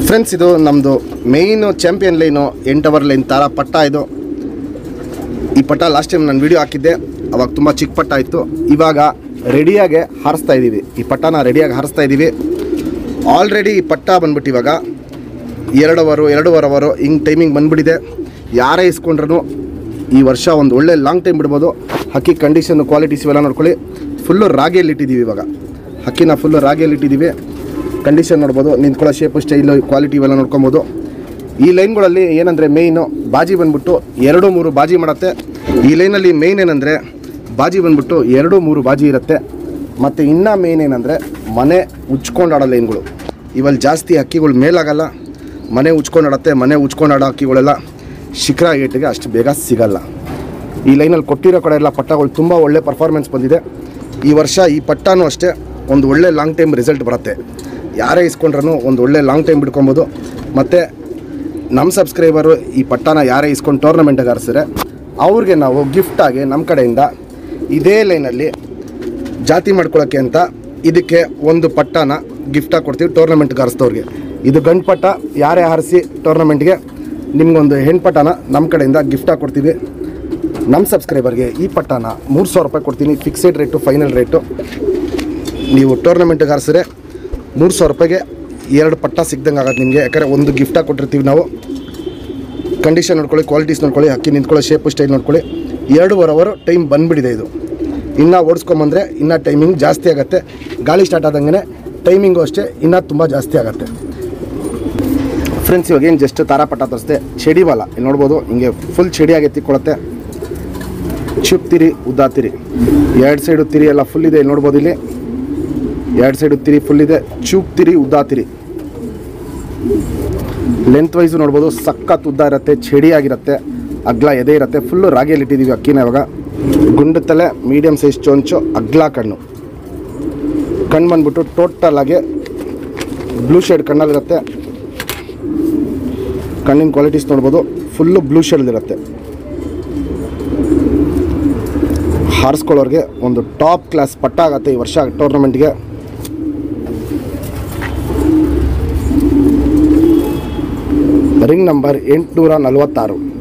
friends ಇದು ನಮ್ಮದು main champion line ಎಂಟು ಅವರ್ ಲೈನ್ ಥರ ಪಟ್ಟ ಇದು ಈ ಪಟ್ಟ ಲಾಸ್ಟ್ ಟೈಮ್ ನಾನು ವಿಡಿಯೋ ಹಾಕಿದ್ದೆ ಅವಾಗ ತುಂಬ ಚಿಕ್ಕ ಪಟ್ಟ ಇತ್ತು ಇವಾಗ ರೆಡಿಯಾಗಿ ಹಾರಿಸ್ತಾ ಇದ್ದೀವಿ ಈ ಪಟ್ಟನ ರೆಡಿಯಾಗಿ ಹಾರಿಸ್ತಾ ಇದ್ದೀವಿ ಆಲ್ರೆಡಿ ಈ ಪಟ್ಟ ಬಂದ್ಬಿಟ್ಟು ಇವಾಗ ಎರಡು ಅವರು ಎರಡೂವರೆ ಅವರು ಹಿಂಗೆ ಟೈಮಿಂಗ್ ಬಂದ್ಬಿಟ್ಟಿದೆ ಯಾರೇ ಇಸ್ಕೊಂಡ್ರೂ ಈ ವರ್ಷ ಒಂದು ಒಳ್ಳೆ ಲಾಂಗ್ ಟೈಮ್ ಬಿಡ್ಬೋದು ಹಕ್ಕಿ ಕಂಡೀಷನ್ ಕ್ವಾಲಿಟೀಸ್ ಇವೆಲ್ಲ ನೋಡ್ಕೊಳ್ಳಿ ಫುಲ್ಲು ರಾಗಿಯಲ್ಲಿ ಇಟ್ಟಿದ್ದೀವಿ ಇವಾಗ ಹಕ್ಕಿನ ಫುಲ್ಲು ರಾಗಿಯಲ್ಲಿ ಇಟ್ಟಿದ್ದೀವಿ ಕಂಡೀಷನ್ ನೋಡ್ಬೋದು ನಿಂತ್ಕೊಳ್ಳೋ ಶೇಪು ಸ್ಟೈಲು ಕ್ವಾಲಿಟಿ ಇವೆಲ್ಲ ನೋಡ್ಕೊಬೋದು ಈ ಲೈನ್ಗಳಲ್ಲಿ ಏನಂದರೆ ಮೇಯ್ನು ಬಾಜಿ ಬಂದ್ಬಿಟ್ಟು ಎರಡು ಮೂರು ಬಾಜಿ ಮಾಡುತ್ತೆ ಈ ಲೈನಲ್ಲಿ ಮೇಯ್ನ್ ಏನಂದರೆ ಬಾಜಿ ಬಂದ್ಬಿಟ್ಟು ಎರಡು ಮೂರು ಬಾಜಿ ಇರುತ್ತೆ ಮತ್ತು ಇನ್ನೂ ಮೇಯ್ನ್ ಏನಂದರೆ ಮನೆ ಉಚ್ಕೊಂಡಾಡೋ ಲೈನ್ಗಳು ಇವಲ್ಲಿ ಜಾಸ್ತಿ ಹಕ್ಕಿಗಳು ಮೇಲಾಗಲ್ಲ ಮನೆ ಉಚ್ಕೊಂಡಾಡತ್ತೆ ಮನೆ ಉಚ್ಕೊಂಡಾಡೋ ಹಕ್ಕಿಗಳೆಲ್ಲ ಶಿಖರ ಏಟಿಗೆ ಅಷ್ಟು ಬೇಗ ಸಿಗಲ್ಲ ಈ ಲೈನಲ್ಲಿ ಕೊಟ್ಟಿರೋ ಕಡೆ ಎಲ್ಲ ಪಟ್ಟಗಳು ತುಂಬ ಒಳ್ಳೆ ಪರ್ಫಾರ್ಮೆನ್ಸ್ ಬಂದಿದೆ ಈ ವರ್ಷ ಈ ಪಟ್ಟನೂ ಅಷ್ಟೇ ಒಂದು ಒಳ್ಳೆ ಲಾಂಗ್ ಟೈಮ್ ರಿಸಲ್ಟ್ ಬರುತ್ತೆ ಯಾರೇ ಇಸ್ಕೊಂಡ್ರೂ ಒಂದು ಒಳ್ಳೆ ಲಾಂಗ್ ಟೈಮ್ ಬಿಡ್ಕೊಬೋದು ಮತ್ತು ನಮ್ಮ ಸಬ್ಸ್ಕ್ರೈಬರು ಈ ಪಟ್ಟನ ಯಾರೇ ಇಸ್ಕೊಂಡು ಟೂರ್ನಮೆಂಟಿಗೆ ಆರಿಸಿದ್ರೆ ಅವ್ರಿಗೆ ನಾವು ಗಿಫ್ಟಾಗಿ ನಮ್ಮ ಕಡೆಯಿಂದ ಇದೇ ಲೈನಲ್ಲಿ ಜಾತಿ ಮಾಡ್ಕೊಳ್ಳೋಕ್ಕೆ ಅಂತ ಇದಕ್ಕೆ ಒಂದು ಪಟ್ಟನ ಗಿಫ್ಟಾಗಿ ಕೊಡ್ತೀವಿ ಟೂರ್ನಮೆಂಟ್ಗೆ ಹಾರಿಸಿದವ್ರಿಗೆ ಇದು ಗಂಡು ಪಟ್ಟ ಯಾರೇ ಹಾರಿಸಿ ಟೂರ್ನಮೆಂಟ್ಗೆ ನಿಮ್ಗೊಂದು ಹೆಣ್ಣು ಪಟ್ಟನ ನಮ್ಮ ಕಡೆಯಿಂದ ಗಿಫ್ಟಾಗಿ ಕೊಡ್ತೀವಿ ನಮ್ಮ ಸಬ್ಸ್ಕ್ರೈಬರ್ಗೆ ಈ ಪಟ್ಟನ ಮೂರು ಸಾವಿರ ರೂಪಾಯಿ ಕೊಡ್ತೀನಿ ಫಿಕ್ಸೆಡ್ ರೇಟು ಫೈನಲ್ ರೇಟು ನೀವು ಟೂರ್ನಮೆಂಟ್ಗೆ ಹಾರಿಸಿದ್ರೆ ಮೂರು ಸಾವಿರ ರೂಪಾಯಿಗೆ ಎರಡು ಪಟ್ಟ ಸಿಗ್ದಂಗೆ ಆಗುತ್ತೆ ನಿಮಗೆ ಯಾಕಂದರೆ ಒಂದು ಗಿಫ್ಟಾಗಿ ಕೊಟ್ಟಿರ್ತೀವಿ ನಾವು ಕಂಡೀಷನ್ ನೋಡ್ಕೊಳ್ಳಿ ಕ್ವಾಲಿಟೀಸ್ ನೋಡ್ಕೊಳ್ಳಿ ಅಕ್ಕಿ ನಿಂತ್ಕೊಳ್ಳೋ ಶೇಪು ಸ್ಟೈಲ್ ನೋಡ್ಕೊಳ್ಳಿ ಎರಡೂವರೆ ಅವರು ಟೈಮ್ ಬಂದುಬಿಟ್ಟಿದೆ ಇದು ಇನ್ನೂ ಓಡಿಸ್ಕೊಂಬಂದರೆ ಇನ್ನೂ ಟೈಮಿಂಗ್ ಜಾಸ್ತಿ ಆಗುತ್ತೆ ಗಾಳಿ ಸ್ಟಾರ್ಟ್ ಆದಂಗೆ ಟೈಮಿಂಗು ಅಷ್ಟೇ ಇನ್ನೂ ತುಂಬ ಜಾಸ್ತಿ ಆಗುತ್ತೆ ಫ್ರೆಂಡ್ಸ್ ಇವಾಗ ಏನು ಜಸ್ಟ್ ತಾರಾಪಟ್ಟ ತರಿಸ್ದೆ ಚಡಿ ಬಾಲ ಇಲ್ಲಿ ನೋಡ್ಬೋದು ಹಿಂಗೆ ಫುಲ್ ಚಡಿಯಾಗಿ ಎತ್ತಿಕೊಳ್ಳುತ್ತೆ ಚುಪ್ ತಿರಿ ಉದ್ದಾ ತಿರಿ ಎರಡು ಸೈಡು ತಿರಿ ಎಲ್ಲ ಫುಲ್ ಇದೆ ಇಲ್ಲಿ ನೋಡ್ಬೋದು ಇಲ್ಲಿ ಎರಡು ಸೈಡು ತಿರಿ ಫುಲ್ ಇದೆ ಚೂಪ್ ತಿರಿ ಉದ್ದಾ ತಿರಿ ಲೆಂತ್ ವೈಸು ನೋಡ್ಬೋದು ಸಖತ್ ಉದ್ದ ಇರುತ್ತೆ ಚಡಿಯಾಗಿರುತ್ತೆ ಅಗ್ಲ ಎದೆ ಇರುತ್ತೆ ಫುಲ್ಲು ರಾಗಿಯಲ್ಲಿ ಇಟ್ಟಿದ್ದೀವಿ ಅಕ್ಕಿನ ಇವಾಗ ಗುಂಡು ತಲೆ ಮೀಡಿಯಮ್ ಸೈಜ್ ಚೊಂಚು ಅಗ್ಲ ಕಣ್ಣು ಕಣ್ಣು ಬಂದ್ಬಿಟ್ಟು ಟೋಟಲ್ ಆಗಿ ಬ್ಲೂ ಶೇಡ್ ಕಣ್ಣಲ್ಲಿರುತ್ತೆ ಕಣ್ಣಿನ ಕ್ವಾಲಿಟೀಸ್ ನೋಡ್ಬೋದು ಫುಲ್ಲು ಬ್ಲೂ ಶೇಡ್ದಿರುತ್ತೆ ಹಾರಿಸ್ಕೊಳ್ಳೋರಿಗೆ ಒಂದು ಟಾಪ್ ಕ್ಲಾಸ್ ಪಟ್ಟ ಆಗುತ್ತೆ ಈ ವರ್ಷ ಟೂರ್ನಮೆಂಟ್ಗೆ ರಿಂಗ್ ನಂಬರ್ ಎಂಟುನೂರ ನಲವತ್ತಾರು